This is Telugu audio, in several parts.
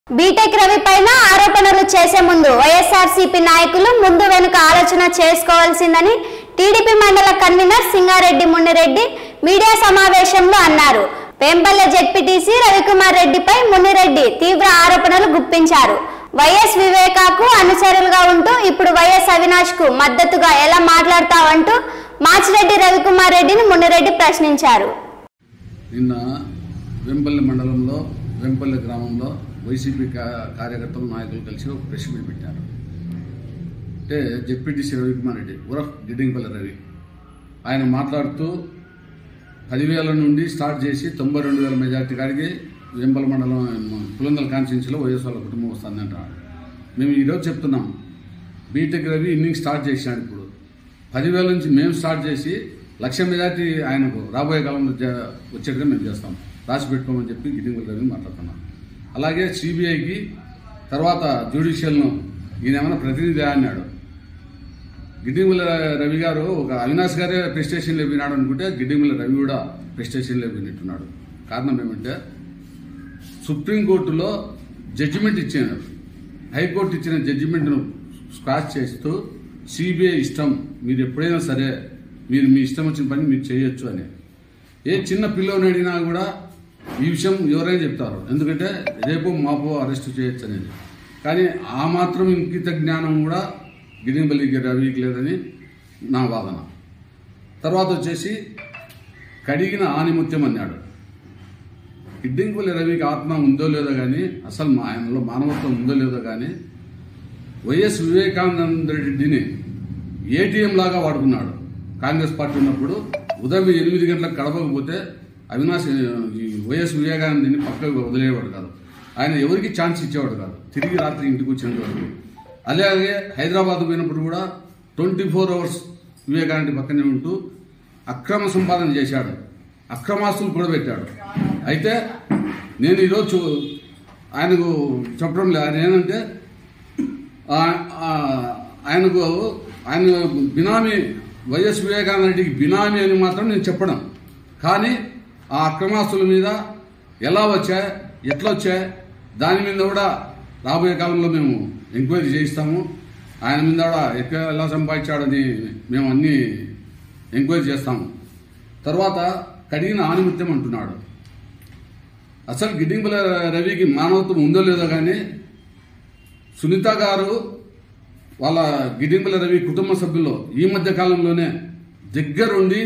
బీటెక్ రవి పైన ఆరోపణలు చేసే ముందు వైఎస్ఆర్సీపీ నాయకులు ముందు వెనుక ఆలోచన చేసుకోవాల్సిందని టీడీపీ మండల కన్వీనర్ సింగారెడ్డి మున్నిరెడ్డి మీడియా సమావేశంలో అన్నారు వేంపల్లె జెడ్పీటీసీ రవికుమార్ రెడ్డిపై మున్నిరెడ్డి తీవ్ర ఆరోపణలు గుప్పించారు వైఎస్ వివేకాకు అనుచరులుగా ఉంటూ ఇప్పుడు వైఎస్ అవినాష్ కు మద్దతుగా ఎలా మాట్లాడతావంటూ మాచిరెడ్డి రవికుమార్ రెడ్డిని మున్నిరెడ్డి ప్రశ్నించారు నిన్న వెంపల్లి మండలంలో వెంపల్లి గ్రామంలో వైసీపీ కా- కార్యకర్తలు నాయకులు కలిసి ఒక ప్రెస్ మీట్ పెట్టారు అంటే జెడ్పీటీసీ రవికుమార్ రెడ్డి ఉరఫ్ గిడ్డింపల్లి రవి ఆయన మాట్లాడుతూ పదివేల నుండి స్టార్ట్ చేసి తొంభై రెండు వేల మెజార్టీ కాడికి వెంపల్లి మండలం పులందల కాన్స్టిట్యూన్సీలో వైఎస్ వాళ్ళ కుటుంబం వస్తుందంటారు మేము ఈరోజు చెప్తున్నాం బీటెక్ రవి ఇన్నింగ్ స్టార్ట్ చేసినాడు ఇప్పుడు పదివేల నుంచి మేము స్టార్ట్ చేసి లక్ష మెజార్టీ ఆయనకు రాబోయే కాలంలో జ- వచ్చేట్టుగా మేము చేస్తాం రాసి పెట్టుకోమని చెప్పి గిడ్డింగుల రవి మాట్లాడుతున్నాం అలాగే సిబిఐకి తర్వాత జ్యుడిషియల్ను ఈయన ఏమైనా ప్రతినిధి అన్నాడు గిడ్డింగుల రవి గారు ఒక అవినాష్ గారే ప్రెస్టేషన్లో వినాడు అనుకుంటే గిడ్డింగుల రవి కూడా ప్రెస్టేషన్లో వింటున్నాడు కారణం ఏమంటే సుప్రీంకోర్టులో జడ్జిమెంట్ ఇచ్చారు హైకోర్టు ఇచ్చిన జడ్జిమెంట్ను స్క్రాచ్ చేస్తూ సిబిఐ ఇష్టం మీరు ఎప్పుడైనా సరే మీరు మీ ఇష్టం వచ్చిన పని మీరు చేయొచ్చు అని ఏ చిన్న పిల్లోని అడిగినా కూడా ఈ విషయం ఎవరైనా చెప్తారు ఎందుకంటే రేపు మాపో అరెస్ట్ చేయొచ్చు అనేది కానీ ఆ మాత్రం ఇంకిత జ్ఞానం కూడా గిరింబల్లికి రవికి లేదని నా వాదన తర్వాత వచ్చేసి కడిగిన ఆనిముత్యం అన్నాడు కిడ్డింగుల రవికి ఆత్మ ఉందో లేదో కానీ అసలు మా ఆయనలో మానవత్వం ఉందో లేదో కానీ వైఎస్ వివేకానంద రెడ్డిని ఏటీఎం లాగా వాడుకున్నాడు కాంగ్రెస్ పార్టీ ఉన్నప్పుడు ఉదయం ఎనిమిది గంటలకు కడపకపోతే అవినాష్ ఈ వైఎస్ వివేకానందని పక్కకు వదిలేవాడు కాదు ఆయన ఎవరికి ఛాన్స్ ఇచ్చేవాడు కాదు తిరిగి రాత్రి ఇంటికి వచ్చేంత వరకు అలాగే హైదరాబాద్ పోయినప్పుడు కూడా ట్వంటీ ఫోర్ అవర్స్ వివేకానంద పక్కనే ఉంటూ అక్రమ సంపాదన చేశాడు అక్రమాస్తులు కూడా పెట్టాడు అయితే నేను ఈరోజు ఆయనకు చెప్పడం లేదు ఆయన ఏంటంటే ఆ- ఆ- ఆయనకు ఆయన బినామీ వైఎస్ వివేకానంద రెడ్డికి బినామీ అని మాత్రం నేను చెప్పడం కానీ ఆ అక్రమాస్తుల మీద ఎలా వచ్చాయి ఎట్లా వచ్చాయి దాని మీద కూడా రాబోయే కాలంలో మేము ఎంక్వైరీ చేయిస్తాము ఆయన మీద కూడా ఎక్కడ ఎలా సంపాదించాడని మేము అన్ని ఎంక్వైరీ చేస్తాము తర్వాత కడిగిన ఆనిమిత్యం అంటున్నాడు అసలు గిడ్డింగుల రవికి మానవత్వం ఉందో లేదో కానీ సునీత గారు వాళ్ళ గిడింబల రవి కుటుంబ సభ్యుల్లో ఈ మధ్య కాలంలోనే దగ్గరుండి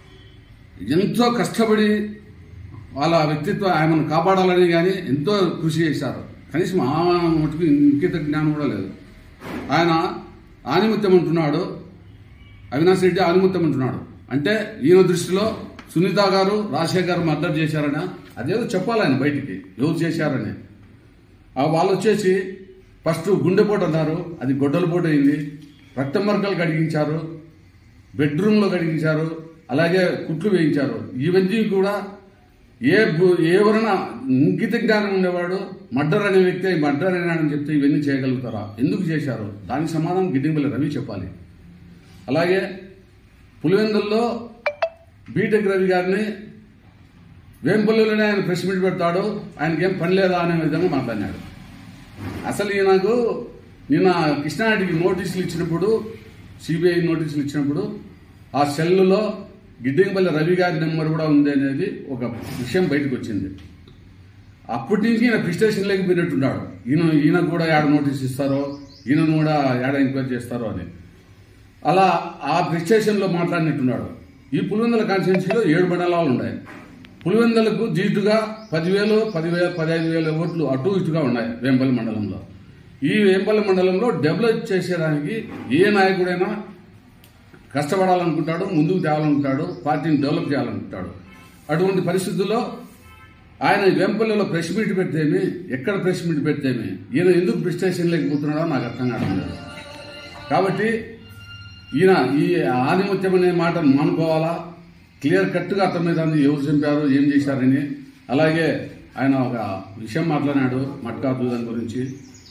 ఎంతో కష్టపడి వాళ్ళ వ్యక్తిత్వం ఆమెను కాపాడాలని కానీ ఎంతో కృషి చేశారు కనీసం ఆ మటుకు ఇంకిత జ్ఞానం కూడా లేదు ఆయన ఆనిమిత్యం అంటున్నాడు అవినాష్ రెడ్డి ఆనిమిత్యం అంటున్నాడు అంటే ఈయన దృష్టిలో సునీత గారు రాజశేఖర్ గారు మర్డర్ చేశారని అదేదో చెప్పాలి ఆయన బయటికి ఎవరు చేశారని ఆ వాళ్ళు వచ్చేసి ఫస్ట్ గుండెపోటు అన్నారు అది గొడ్డలపోటు అయింది రక్త మరకలు కడిగించారు బెడ్రూమ్లో కడిగించారు అలాగే కుట్లు వేయించారు ఇవన్నీ కూడా ఏ బు- ఎవరైనా ఇంకిత జ్ఞానం ఉండేవాడు మర్డర్ అనే వ్యక్తి మర్డర్ అయినాడని చెప్తే ఇవన్నీ చేయగలుగుతారా ఎందుకు చేశారు దానికి సమాధానం గిడ్డింపల్లి రవి చెప్పాలి అలాగే పులివెందుల్లో బీటెక్ రవి గారిని వేంపల్లిలోనే ఆయన ప్రెస్ మీట్ పెడతాడు ఆయనకి ఏం పని లేదా అనే విధంగా మాట్లాడినాడు అసలు ఈయనకు నిన్న కృష్ణారెడ్డికి నోటీసులు ఇచ్చినప్పుడు సిబిఐ నోటీసులు ఇచ్చినప్పుడు ఆ సెల్లులో గిడ్డింగపల్లి రవి గారి నెంబర్ కూడా ఉంది అనేది ఒక విషయం బయటకు వచ్చింది అప్పటి నుంచి ఈయన ప్రిస్టేషన్ లేకపోయినట్టున్నాడు ఈయన ఈయన కూడా ఏడ నోటీస్ ఇస్తారో ఈయనను కూడా ఏడ ఎంక్వైరీ చేస్తారో అని అలా ఆ ప్రిస్టేషన్లో మాట్లాడినట్టున్నాడు ఈ పులివెందుల కాన్స్టిట్యున్సీలో ఏడు మండలాలు ఉన్నాయి పులివెందులకు జీటుగా పదివేలు పదివేల పదహైదు వేల ఓట్లు అటు ఇటుగా ఉన్నాయి వేంపల్లి మండలంలో ఈ వేంపల్లి మండలంలో డెవలప్ చేసేదానికి ఏ నాయకుడైనా కష్టపడాలనుకుంటాడు ముందుకు తేవాలనుకుంటాడు పార్టీని డెవలప్ చేయాలనుకుంటాడు అటువంటి పరిస్థితుల్లో ఆయన వేంపల్లిలో ప్రెస్ మీట్ పెడితేమి ఎక్కడ ప్రెస్ మీట్ పెడితేమి ఈయన ఎందుకు ప్రిస్టేషన్ లేకపోతున్నాడో నాకు అర్థం కావడం లేదు కాబట్టి ఈయన ఈ ఆనిముత్యం అనే మాటను మానుకోవాలా క్లియర్ కట్గా అర్థమైంది ఎవరు చంపారు ఏం చేశారని అలాగే ఆయన ఒక విషయం మాట్లాడినాడు మట్కా దూదం గురించి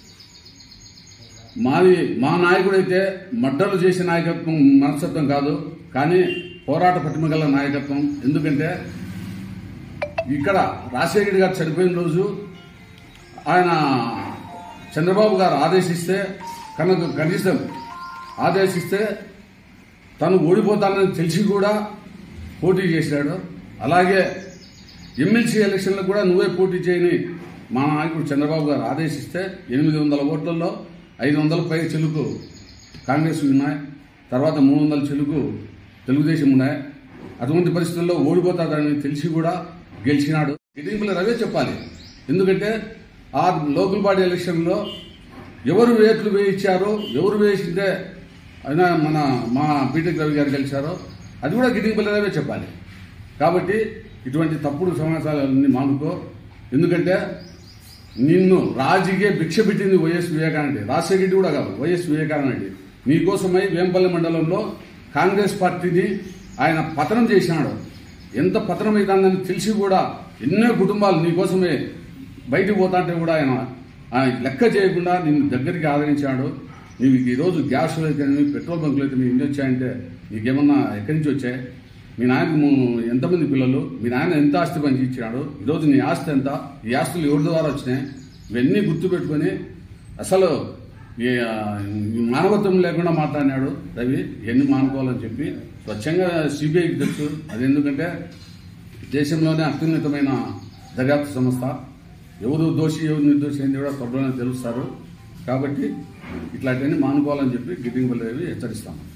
మాది మా నాయకుడైతే మడ్డలు చేసే నాయకత్వం మనస్తత్వం కాదు కానీ పోరాట పట్టుమగల నాయకత్వం ఎందుకంటే ఇక్కడ రాజశేఖర్ గారు చనిపోయిన రోజు ఆయన చంద్రబాబు గారు ఆదేశిస్తే కనుక కనీసం ఆదేశిస్తే తను ఓడిపోతానని తెలిసి కూడా పోటీ చేశాడు అలాగే ఎమ్మెల్సీ ఎలక్షన్లో కూడా నువ్వే పోటీ చేయని మా నాయకుడు చంద్రబాబు గారు ఆదేశిస్తే ఎనిమిది వందల ఓట్లలో ఐదు వందల పై చెలుకు కాంగ్రెస్ ఉన్నాయి తర్వాత మూడు వందల చెలుకు తెలుగుదేశం ఉన్నాయి అటువంటి పరిస్థితుల్లో ఓడిపోతాడని తెలిసి కూడా గెలిచినాడు ఇటీవల రవే చెప్పాలి ఎందుకంటే ఆ లోకల్ బాడీ ఎలక్షన్లో ఎవరు వేట్లు వేయించారో ఎవరు వేసిందే అయినా మన మా బీటెక్ రవి గారు గెలిచారో అది కూడా గిడ్డింగ్ రవే చెప్పాలి కాబట్టి ఇటువంటి తప్పుడు సమాచారాలన్నీ మానుకో ఎందుకంటే నిన్ను రాజకీయ భిక్ష పెట్టింది వైఎస్ వివేకానంద రాజశేఖర రెడ్డి కూడా కాదు వైఎస్ వివేకానంద రెడ్డి నీకోసమై వేంపల్లి మండలంలో కాంగ్రెస్ పార్టీని ఆయన పతనం చేసినాడు ఎంత పతనం అవుతుందని తెలిసి కూడా ఎన్నో కుటుంబాలు నీకోసమే బయటికి పోతాంటే కూడా ఆయన ఆయన లెక్క చేయకుండా నిన్ను దగ్గరికి ఆదరించాడు నీవు ఈరోజు గ్యాస్లు అయితే పెట్రోల్ బంకులు అయితే ఎన్ని వచ్చాయంటే నీకేమన్నా ఎక్కడి నుంచి వచ్చాయి మీ నాయనకు ఎంతమంది పిల్లలు మీ నాయన ఎంత ఆస్తి పంచి ఇచ్చినాడు ఈరోజు నీ ఆస్తి ఎంత ఈ ఆస్తులు ఎవరి ద్వారా వచ్చినాయి ఇవన్నీ గుర్తుపెట్టుకొని అసలు ఈ, ఆ, ఈ మానవత్వం లేకుండా మాట్లాడినాడు రవి ఇవన్నీ మానుకోవాలని చెప్పి స్వచ్ఛంగా సిబిఐకి తెలుసు అది ఎందుకంటే దేశంలోనే అత్యున్నతమైన దర్యాప్తు సంస్థ ఎవరు దోషి ఎవరు నిర్దోషి అనేది కూడా త్వరలోనే తెలుస్తారు కాబట్టి ఇట్లాంటివన్నీ మానుకోవాలని చెప్పి గిడ్డింగ్ రవి హెచ్చరిస్తాను